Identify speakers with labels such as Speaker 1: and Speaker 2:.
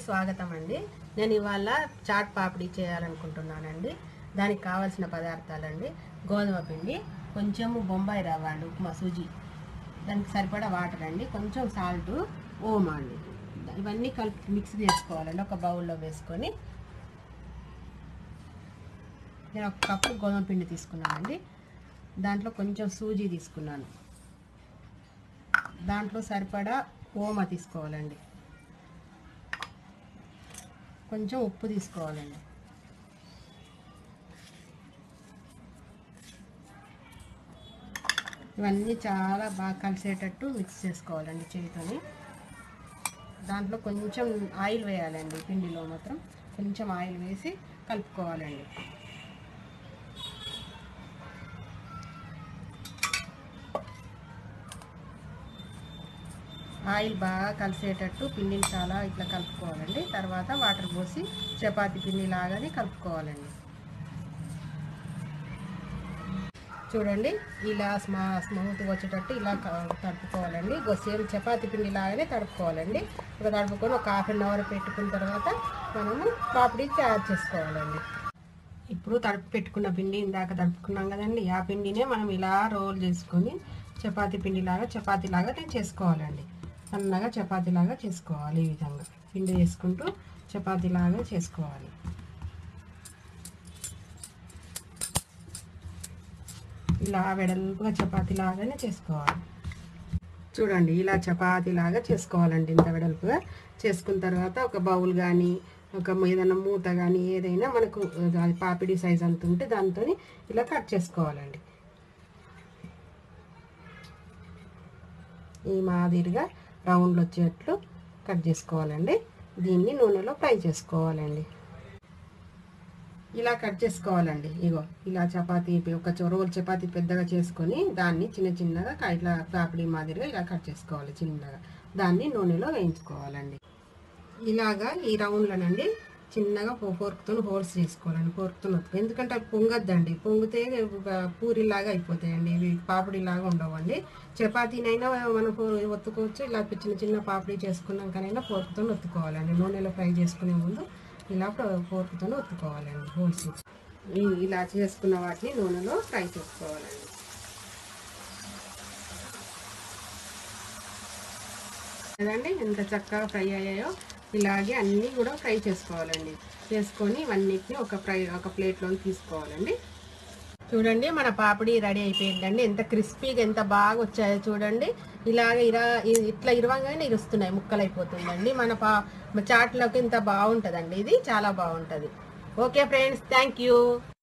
Speaker 1: స్వాగతం అండి నేను ఇవాళ చాట్ పాపిడి చేయాలనుకుంటున్నానండి దానికి కావాల్సిన పదార్థాలండి గోధుమ పిండి కొంచెము బొంబాయి రవ్వ అండి ఉప్మా సుజీ దానికి సరిపడా వాటర్ అండి కొంచెం సాల్ట్ ఓమా అండి ఇవన్నీ కలిపి మిక్స్ చేసుకోవాలండి ఒక బౌల్లో వేసుకొని నేను ఒక కప్పు గోధుమ పిండి తీసుకున్నానండి దాంట్లో కొంచెం సూజీ తీసుకున్నాను దాంట్లో సరిపడా ఓమా తీసుకోవాలండి కొంచెం ఉప్పు తీసుకోవాలండి ఇవన్నీ చాలా బాగా కలిసేటట్టు మిక్స్ చేసుకోవాలండి చేతితోని దాంట్లో కొంచెం ఆయిల్ వేయాలండి పిండిలో మాత్రం కొంచెం ఆయిల్ వేసి కలుపుకోవాలండి ఆయిల్ బాగా కలిసేటట్టు పిండిని చాలా ఇట్లా కలుపుకోవాలండి తర్వాత వాటర్ పోసి చపాతి పిండి లాగానే కలుపుకోవాలండి చూడండి ఇలా స్మా స్మూత్ వచ్చేటట్టు ఇలా క- తడుపుకోవాలండి గో- సేమ్ చపాతి పిండి లాగానే తడుపుకోవాలండి ఒక తడుపుకొని ఒక హాఫ్ అన్ అవర్ పెట్టుకున్న తర్వాత మనము పాపిడి తయారు చేసుకోవాలండి ఇప్పుడు తడుపు పెట్టుకున్న పిండి ఇందాక తడుపుకున్నాం కదండి ఆ పిండినే మనం ఇలా రోల్ చేసుకొని చపాతి పిండి లాగా చపాతీ లాగా నేను చేసుకోవాలండి సన్నగా చపాతీ లాగా చేసుకోవాలి ఈ విధంగా పిండి వేసుకుంటూ చపాతీ లాగా చేసుకోవాలి ఇలా వెడల్పుగా చపాతీ లాగానే చేసుకోవాలి చూడండి ఇలా చపాతీ లాగా చేసుకోవాలండి ఇంత వెడల్పుగా చేసుకున్న తర్వాత ఒక బౌల్ కానీ ఒక ఏదైనా మూత కానీ ఏదైనా మనకు అది పాపిడి సైజ్ అంత ఉంటే దాంతో ఇలా కట్ చేసుకోవాలండి ఈ మాదిరిగా రౌండ్లు వచ్చేట్లు కట్ చేసుకోవాలండి దీన్ని నూనెలో ఫ్రై చేసుకోవాలండి ఇలా కట్ చేసుకోవాలండి ఇగో ఇలా చపాతీ ఒక చో- రోల్ చపాతీ పెద్దగా చేసుకొని దాన్ని చిన్న చిన్నగా క- ఇట్లా పాపిడి మాదిరిగా ఇలా కట్ చేసుకోవాలి చిన్నగా దాన్ని నూనెలో వేయించుకోవాలండి ఇలాగా ఈ రౌండ్లనండి చిన్నగా ఫోర్క్తో హోల్స్ చేసుకోవాలండి ఫోర్క్తో నొక్కు ఎందుకంటే అవి పొంగద్దండి పొంగితే ఒక పూరిలాగా అయిపోతాయండి ఇవి పాపిడిలాగా ఉండవండి చపాతీనైనా మనం ఫో- ఒత్తుకోవచ్చు ఇలా చిన్న చిన్న పాపిడి చేసుకున్నాకనైనా ఫోర్క్తో ఒత్తుకోవాలండి నూనెలో ఫ్రై చేసుకునే ముందు ఇలా ఫోర్క్తో ఒత్తుకోవాలండి హోల్స్ ఈ- ఇలా చేసుకున్న వాటిని నూనెలో ఫ్రై చేసుకోవాలండి కదండి ఎంత చక్కగా ఫ్రై అయ్యాయో ఇలాగే అన్నీ కూడా ఫ్రై చేసుకోవాలండి చేసుకొని ఇవన్నిటిని ఒక ఫ్రై ఒక ప్లేట్లో తీసుకోవాలండి చూడండి మన పాపిడి రెడీ అయిపోయిందండి ఎంత క్రిస్పీగా ఎంత బాగా వచ్చాయో చూడండి ఇలాగ ఇరా ఇ- ఇట్లా ఇరవంగానే ఇరుస్తున్నాయి ముక్కలు అయిపోతుందండి మన పా చాట్లోకి ఇంత బాగుంటుందండి ఇది చాలా బాగుంటుంది ఓకే ఫ్రెండ్స్ థ్యాంక్ యూ